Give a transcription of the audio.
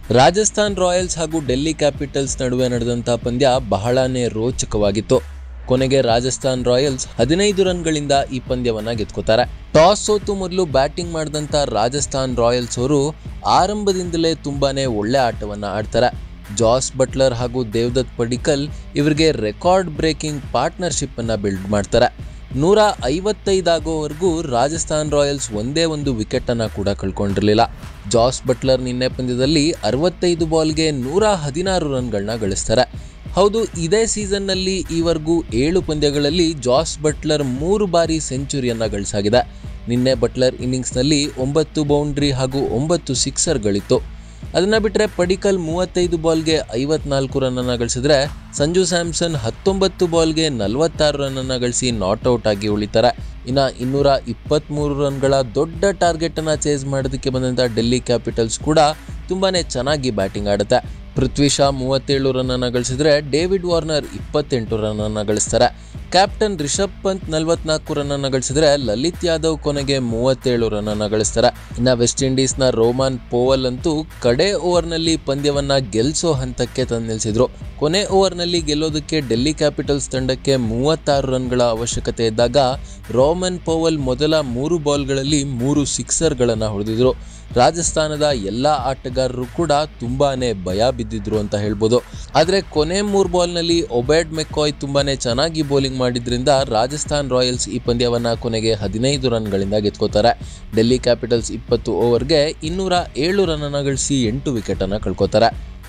Rajasthan Royals ಹಾಗೂ Delhi capitals ನಡುವೆ ನಡೆದಂಥ ಪಂದ್ಯ ಬಹಳನೇ ರೋಚಕವಾಗಿತ್ತು ಕೊನೆಗೆ ರಾಜಸ್ಥಾನ್ ರಾಯಲ್ಸ್ ಹದಿನೈದು ರನ್ಗಳಿಂದ ಈ ಪಂದ್ಯವನ್ನ ಗೆದ್ಕೋತಾರೆ ಟಾಸ್ ಸೋತು ಮೊದಲು ಬ್ಯಾಟಿಂಗ್ ಮಾಡಿದಂಥ ರಾಜಸ್ಥಾನ್ ರಾಯಲ್ಸ್ ಅವರು ಆರಂಭದಿಂದಲೇ ತುಂಬಾನೇ ಒಳ್ಳೆ ಆಟವನ್ನ ಆಡ್ತಾರೆ ಜಾಸ್ ಬಟ್ಲರ್ ಹಾಗೂ ದೇವದತ್ ಪಡಿಕಲ್ ಇವರಿಗೆ ರೆಕಾರ್ಡ್ ಬ್ರೇಕಿಂಗ್ ಪಾರ್ಟ್ನರ್ಶಿಪ್ ಅನ್ನ ಬಿಲ್ಡ್ ಮಾಡ್ತಾರೆ ನೂರ ಐವತ್ತೈದಾಗೋವರೆಗೂ ರಾಜಸ್ಥಾನ್ ರಾಯಲ್ಸ್ ಒಂದೇ ಒಂದು ವಿಕೆಟ್ ಅನ್ನ ಕೂಡ ಕಳ್ಕೊಂಡಿರಲಿಲ್ಲ ಜಾಸ್ ಬಟ್ಲರ್ ನಿನ್ನೆ ಪಂದ್ಯದಲ್ಲಿ ಅರವತ್ತೈದು ಬಾಲ್ಗೆ ನೂರ ಹದಿನಾರು ರನ್ಗಳನ್ನ ಗಳಿಸ್ತಾರೆ ಹೌದು ಇದೇ ಸೀಸನ್ನಲ್ಲಿ ಈವರೆಗೂ ಏಳು ಪಂದ್ಯಗಳಲ್ಲಿ ಜಾಸ್ ಬಟ್ಲರ್ ಮೂರು ಬಾರಿ ಸೆಂಚುರಿಯನ್ನ ಗಳಿಸಾಗಿದೆ ನಿನ್ನೆ ಬಟ್ಲರ್ ಇನ್ನಿಂಗ್ಸ್ನಲ್ಲಿ ಒಂಬತ್ತು ಬೌಂಡ್ರಿ ಹಾಗೂ ಒಂಬತ್ತು ಸಿಕ್ಸರ್ಗಳಿತ್ತು ಅದನ್ನ ಬಿಟ್ಟರೆ ಪಡಿಕಲ್ ಮೂವತ್ತೈದು ಬಾಲ್ಗೆ ಐವತ್ನಾಲ್ಕು ರನ್ನನ್ನು ಗಳಿಸಿದ್ರೆ ಸಂಜು ಸ್ಯಾಮ್ಸನ್ ಹತ್ತೊಂಬತ್ತು ಬಾಲ್ಗೆ ನಲವತ್ತಾರು ರನ್ನನ್ನು ಗಳಿಸಿ ನಾಟ್ಔಟ್ ಆಗಿ ಉಳಿತಾರೆ ಇನ್ನು ಇನ್ನೂರ ಇಪ್ಪತ್ತ್ಮೂರು ರನ್ಗಳ ದೊಡ್ಡ ಟಾರ್ಗೆಟನ್ನು ಚೇಸ್ ಮಾಡೋದಕ್ಕೆ ಬಂದಂಥ ಡೆಲ್ಲಿ ಕ್ಯಾಪಿಟಲ್ಸ್ ಕೂಡ ತುಂಬಾ ಚೆನ್ನಾಗಿ ಬ್ಯಾಟಿಂಗ್ ಆಡುತ್ತೆ ಪೃಥ್ವಿ ಶಾ ಮೂವತ್ತೇಳು ರನ್ನನ್ನು ಗಳಿಸಿದ್ರೆ ಡೇವಿಡ್ ವಾರ್ನರ್ ಇಪ್ಪತ್ತೆಂಟು ರನ್ನನ್ನು ಗಳಿಸ್ತಾರೆ ಕ್ಯಾಪ್ಟನ್ ರಿಷಬ್ ಪಂತ್ ನಲವತ್ನಾಲ್ಕು ರನ್ನನ್ನು ಗಳಿಸಿದ್ರೆ ಲಲಿತ್ ಯಾದವ್ ಕೊನೆಗೆ ಮೂವತ್ತೇಳು ರನ್ನನ್ನು ಗಳಿಸ್ತಾರೆ ಇನ್ನು ವೆಸ್ಟ್ ಇಂಡೀಸ್ನ ರೋಮಾನ್ ಪೋವಲ್ ಅಂತೂ ಕಡೆ ಓವರ್ನಲ್ಲಿ ಪಂದ್ಯವನ್ನ ಗೆಲ್ಸೋ ಹಂತಕ್ಕೆ ತಂದು ನಿಲ್ಲಿಸಿದ್ರು ಕೊನೆ ಓವರ್ನಲ್ಲಿ ಗೆಲ್ಲೋದಕ್ಕೆ ಡೆಲ್ಲಿ ಕ್ಯಾಪಿಟಲ್ಸ್ ತಂಡಕ್ಕೆ ಮೂವತ್ತಾರು ರನ್ಗಳ ಅವಶ್ಯಕತೆ ಇದ್ದಾಗ ರೋಮನ್ ಪೋವಲ್ ಮೊದಲ ಮೂರು ಬಾಲ್ಗಳಲ್ಲಿ ಮೂರು ಸಿಕ್ಸರ್ಗಳನ್ನು ಹೊಡೆದಿದ್ರು ರಾಜಸ್ಥಾನದ ಎಲ್ಲ ಆಟಗಾರರು ಕೂಡ ತುಂಬಾನೇ ಭಯ ಬಿದ್ದಿದ್ರು ಅಂತ ಹೇಳ್ಬೋದು ಆದರೆ ಕೊನೆ ಮೂರು ಬಾಲ್ನಲ್ಲಿ ಒಬೇಡ್ ಮೆಕ್ಕಾಯ್ ತುಂಬಾನೇ ಚೆನ್ನಾಗಿ ಬೌಲಿಂಗ್ ಮಾಡಿದ್ರಿಂದ ರಾಜಸ್ಥಾನ್ ರಾಯಲ್ಸ್ ಈ ಪಂದ್ಯವನ್ನ ಕೊನೆಗೆ ಹದಿನೈದು ರನ್ಗಳಿಂದ ಗೆದ್ಕೋತಾರೆ ಡೆಲ್ಲಿ ಕ್ಯಾಪಿಟಲ್ಸ್ ಇಪ್ಪತ್ತು ಓವರ್ಗೆ ಇನ್ನೂರ ಏಳು ರನ್ನನ್ನು ಗಳಿಸಿ ಎಂಟು ವಿಕೆಟನ್ನು ಕಳ್ಕೊತಾರೆ